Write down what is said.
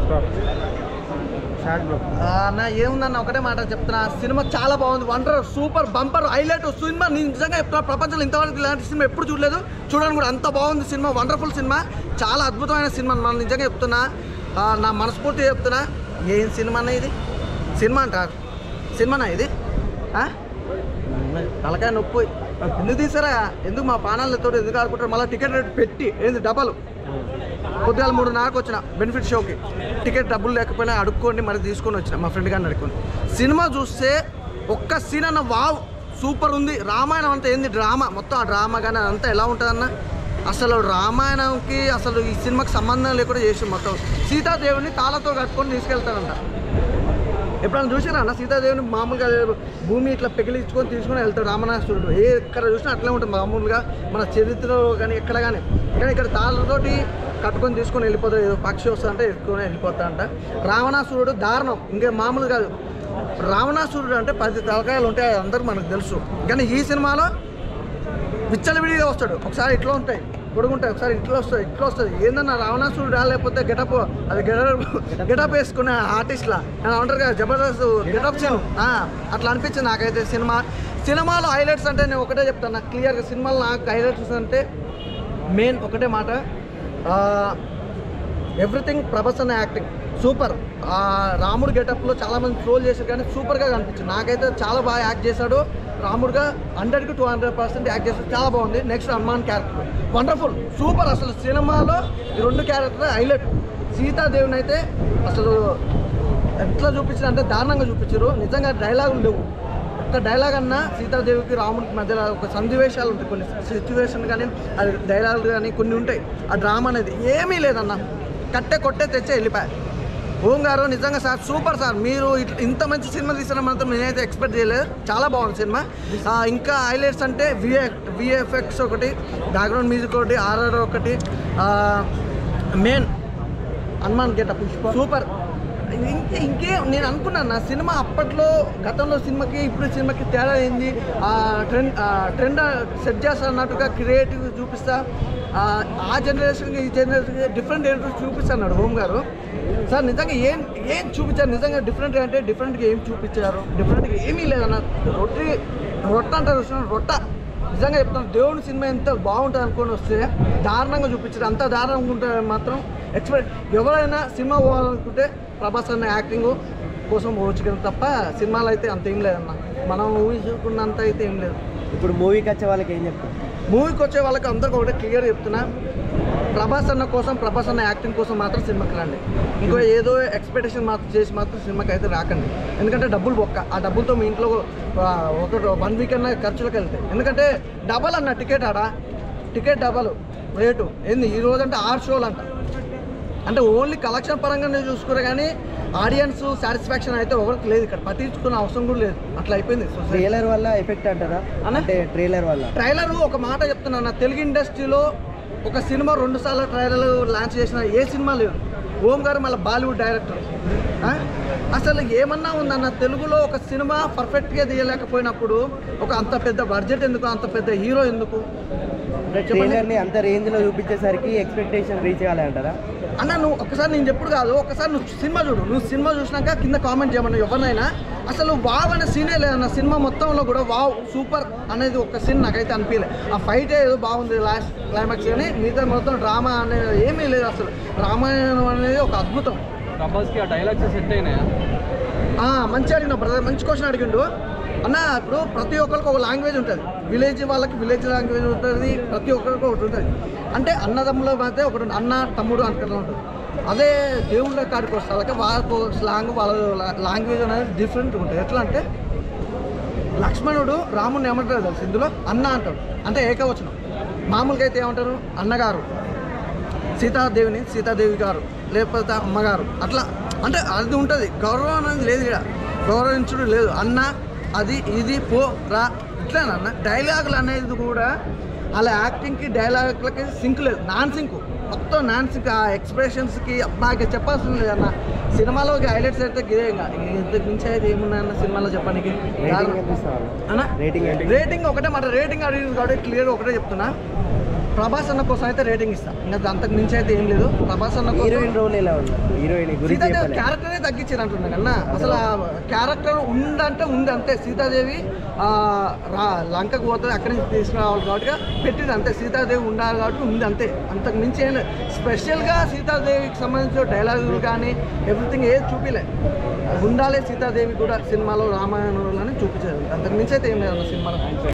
అన్న ఏముందన్న ఒకటే మాట చెప్తున్నా సినిమా చాలా బాగుంది wonder super bumper highlight cinema నేను నిజంగా చెప్తున్నా ప్రపంచంలో ఇంతవరకు ఇలాంటి సినిమా ఎప్పుడు చూడలేదు చూడడానికి కూడా అంత బాగుంది సినిమా వండర్ఫుల్ సినిమా చాలా అద్భుతమైన సినిమా మనం నిజంగా చెప్తున్నా ఆ, నా మనస్ఫూర్తిగా చెప్తున్నా ఏం సినిమా అన్న ఇది సినిమా అంటారు సినిమానా ఇది ఆ? తలకాయ నొప్పి ఎందుకు తీసారా ఎందుకు మా పానాలతో ఎందుకు ఆడుకుంటారు మళ్ళీ టికెట్ రేట్ పెట్టి ఏంది డబల్ పొద్దుగాల మూడున్నరకు వచ్చిన బెనిఫిట్ షోకి టికెట్ డబ్బులు లేకపోయినా అడుక్కోండి మరి తీసుకొని వచ్చిన మా ఫ్రెండ్ గారిని అడుక్కొని సినిమా చూస్తే ఒక్క సీన్ అన్న వావ్ సూపర్ ఉంది రామాయణం అంతా ఏంది డ్రామా మొత్తం ఆ డ్రామా కానీ అదంతా ఎలా ఉంటుందన్న అసలు రామాయణంకి అసలు ఈ సినిమాకి సంబంధం లేకుండా చేసి మొత్తం సీతాదేవిని తాళతో కట్టుకొని తీసుకెళ్తారంట ఎప్పుడైనా చూసారా అన్న సీతాదేవిని మామూలుగా భూమి ఇట్లా పెగిలించుకొని తీసుకొని వెళ్తాడు రామనాథుడు ఏ ఎక్కడ చూసినా అట్లే ఉంటుంది మామూలుగా మన చరిత్రలో కానీ ఎక్కడ కానీ కానీ ఇక్కడ తాళ్ళతోటి కట్టుకొని తీసుకొని వెళ్ళిపోతాడు ఏదో పక్షి వస్తా అంటే ఎత్తుకొని వెళ్ళిపోతా అంట రావణాసురుడు దారుణం ఇంకా మామూలు కాదు రావణాసురుడు అంటే పది తలకాయలు ఉంటాయి అది అందరికి మనకు తెలుసు కానీ ఈ సినిమాలో విచ్చలవిడిగా వస్తాడు ఒకసారి ఇట్లా ఉంటాయి పొడుగుంటాయి ఒకసారి ఇట్లా వస్తుంది ఇట్లా వస్తుంది ఏందన్నా రావణాసురుడు లేకపోతే గెటప్ అది గెటప్ గెటప్ వేసుకునే ఆర్టిస్ట్లా అంటారు కదా జబర్దస్త్ గెటప్ అట్లా అనిపించింది నాకైతే సినిమా సినిమాలో హైలైట్స్ అంటే నేను ఒకటే చెప్తాను నాకు క్లియర్గా సినిమాలో నాకు హైలైట్స్ అంటే మెయిన్ ఒకటే మాట ఎవ్రీథింగ్ ప్రభాస్ అన్న యాక్టింగ్ సూపర్ ఆ రాముడు గెటప్లో చాలా మంది ట్రోల్ చేశారు కానీ సూపర్గా కనిపించింది నాకైతే చాలా బాగా యాక్ట్ చేశాడు రాముడుగా హండ్రెడ్కి టూ హండ్రెడ్ పర్సెంట్ యాక్ట్ చేశాడు చాలా బాగుంది next Hanuman character wonderful super అసలు సినిమాలో ఈ రెండు క్యారెక్టర్ హైలైట్ సీతాదేవిని అయితే అసలు ఎట్లా చూపించారు అంటే దారుణంగా చూపించారు నిజంగా డైలాగులు లేవు ఒక్క డైలాగ్ అన్నా సీతాదేవికి రాముడికి మధ్యలో ఒక సన్నివేశాలు ఉంటాయి కొన్ని సిచ్యువేషన్ కానీ అది డైలాగులు కానీ కొన్ని ఉంటాయి ఆ డ్రామా అనేది ఏమీ లేదన్న కట్టే కొట్టే తెచ్చే వెళ్ళిపోయాయి ఓం గారు నిజంగా సార్ సూపర్ సార్ మీరు ఇట్ల- ఇంత మంచి సినిమా తీసిన మాత్రం నేనైతే ఎక్స్పెక్ట్ చేయలేదు చాలా బాగుంది సినిమా ఆ, ఇంకా హైలైట్స్ అంటే విఏ విఎఫ్ఎక్స్ ఒకటి బ్యాక్గ్రౌండ్ మ్యూజిక్ ఒకటి ఆర్ఆర్ ఒకటి మెయిన్ హనుమాన్ గెటప్ సూపర్ ఇంకే ఇంకే నేను అనుకున్నాను నా సినిమా అప్పట్లో గతంలో సినిమాకి ఇప్పుడు సినిమాకి తేడా ఏంది ఆ ట్రెండ్ ట్రెండ్ సెట్ చేస్తా అన్నట్టుగా క్రియేటివ్ చూపిస్తా ఆ, ఆ జనరేషన్కి ఈ జనరేషన్కి డిఫరెంట్ ఏంటో చూపిస్తాడు హోమ్ గారు సార్ నిజంగా ఏం ఏం చూపించారు నిజంగా డిఫరెంట్గా అంటే డిఫరెంట్గా ఏం చూపించారు డిఫరెంట్గా ఏమీ లేదన్న రొట్టి రొట్ట అంటారు చూసినా రొట్ట నిజంగా చెప్తాను దేవుని సినిమా ఎంత బాగుంటుంది అనుకొని వస్తే దారుణంగా చూపించారు అంత దారుణంగా ఉంటే మాత్రం ఎక్స్పెక్ట్ ఎవరైనా సినిమా పోవాలనుకుంటే ప్రభాస్ అన్న యాక్టింగ్ కోసం పోవచ్చు కదా తప్ప సినిమాలు అయితే అంత ఏం లేదన్న మనం ఊహించుకున్నంత అయితే ఏం లేదు ఇప్పుడు మూవీకి వచ్చే వాళ్ళకి ఏం చెప్తారు మూవీకి వచ్చే వాళ్ళకి అందరికీ ఒకటే క్లియర్ చెప్తున్నా ప్రభాస్ అన్న కోసం ప్రభాస్ అన్న యాక్టింగ్ కోసం మాత్రం సినిమాకి రండి ఇంకో ఏదో ఎక్స్పెక్టేషన్ మాత్రం చేసి మాత్రం సినిమాకి అయితే రాకండి ఎందుకంటే డబ్బులు బొక్క ఆ డబ్బులతో మీ ఇంట్లో ఆ, ఒక వన్ వీక్ అన్న ఖర్చులకు వెళ్తాయి ఎందుకంటే డబల్ అన్న టికెట్ ఆడ టికెట్ డబల్ రేటు ఏంది ఈ రోజు అంటే ఆరు షోలు అంట అంటే ఓన్లీ కలెక్షన్ పరంగానే చూసుకునే కానీ ఆడియన్స్ సాటిస్ఫాక్షన్ అయితే ఒకరికి లేదు ఇక్కడ పట్టించుకునే అవసరం కూడా లేదు అట్లా అయిపోయింది society. ట్రైలర్ వల్ల ఎఫెక్ట్ అంటారా అన్న? అంటే ట్రైలర్ వల్ల ట్రైలర్ ఒక మాట చెప్తున్నా నా తెలుగు ఇండస్ట్రీలో ఒక సినిమా రెండు సార్లు ట్రైలర్ లాంచ్ చేసిన ఏ సినిమా లేదు ఓం గారు మళ్ళీ బాలీవుడ్ డైరెక్టర్ ఆ? అసలు ఏమన్నా ఉందన్న తెలుగులో ఒక సినిమా పర్ఫెక్ట్గా తీయలేకపోయినప్పుడు ఒక అంత పెద్ద బడ్జెట్ ఎందుకు అంత పెద్ద హీరో ఎందుకు చెప్పండి. ట్రైలర్ ని అంత రేంజ్ లో చూపించేసరికి ఎక్స్పెక్టేషన్ రీచ్ కాలే అంటారా అన్న నువ్వు ఒకసారి నేను చెప్పుడు కాదు ఒకసారి నువ్వు సినిమా చూడు నువ్వు సినిమా చూసినాక కింద కామెంట్ చేయమని ఎవరినైనా అసలు వావ్ అనే సీనే లేదన్న సినిమా మొత్తంలో కూడా వావ్ సూపర్ అనేది ఒక సీన్ నాకైతే అనిపించలే ఆ ఫైట్ ఏదో బాగుంది లాస్ట్ క్లైమాక్స్ కానీ మిగతా మొత్తం డ్రామా అనేది ఏమీ లేదు అసలు రామాయణం అనేది ఒక అద్భుతం ప్రభాస్కి ఆ డైలాగ్స్ సెట్ అయినాయా ఆ, మంచి అడిగిన బ్రదర్ మంచి క్వశ్చన్ అడిగిండు అన్న ఇప్పుడు ప్రతి ఒక్కరికి ఒక లాంగ్వేజ్ ఉంటుంది విలేజ్ వాళ్ళకి విలేజ్ లాంగ్వేజ్ ఉంటుంది ప్రతి ఒక్కరికి ఒకటి ఉంటుంది అంటే అన్నదమ్ముల మధ్య ఒకటి ఉంటుంది. అన్న తమ్ముడు అంటున్నా ఉంటుంది అదే దేవుళ్ళ కాడికి వస్తే వాళ్ళకి వాళ్ళకు స్లాంగ్ వాళ్ళ లాంగ్వేజ్ అనేది డిఫరెంట్ ఉంటుంది ఎట్లా అంటే లక్ష్మణుడు రాముడిని ఏమంటారు తెలుసు ఇందులో అన్న అంటాడు అంటే ఏకవచనం మామూలుగా అయితే ఏమంటారు అన్నగారు సీతాదేవిని సీతాదేవి గారు లేకపోతే అమ్మగారు అట్లా అంటే అది ఉంటుంది గౌరవం అనేది లేదు ఇక్కడ గౌరవించుడు లేదు అన్న అది ఇది పో రా ఇట్లానన్న డైలాగులు అనేది కూడా అలా యాక్టింగ్కి డైలాగులకి సింక్ లేదు నాన్ సింక్ మొత్తం నాన్ సింక్ ఆ ఎక్స్ప్రెషన్స్కి అబ్బాకి చెప్పాల్సింది లేదన్న సినిమాలో హైలైట్స్ అయితే ఇదే ఇంకా ఇంతకు మించి అయితే ఏమున్నాయన్న సినిమాలో చెప్పడానికి రేటింగ్ ఎంత ఇస్తారు అన్న రేటింగ్ ఎంత రేటింగ్ ఒకటే మాట రేటింగ్ అడిగింది కాబట్టి క్లియర్ ఒకటే చెప్తున్నా ప్రభాస్ అన్న కోసం అయితే రేటింగ్ ఇస్తా ఇంకా అంతకు మించి అయితే ఏం లేదు ప్రభాస్ అన్న కోసం హీరోయిన్ రోల్ ఎలా ఉంది హీరోయిన్ గురించి సీతాదేవి చెప్పలేదు క్యారెక్టరే తగ్గించారు అంటున్నా కన్నా అసలు ఆ క్యారెక్టర్ ఉందంటే ఉంది అంతే సీతాదేవి ఆ, రా లంకకు పోతుంది అక్కడి నుంచి తీసుకురావాలి కాబట్టి పెట్టింది అంతే సీతాదేవి ఉండాలి కాబట్టి ఉంది అంతే అంతకు మించి ఏం లేదు స్పెషల్గా సీతాదేవికి సంబంధించిన డైలాగులు కానీ ఎవ్రీథింగ్ ఏది చూపిలే ఉండాలి సీతాదేవి కూడా సినిమాలో రామాయణంలో చూపించారు అంతకు మించి అయితే ఏం లేదు అన్న సినిమాలో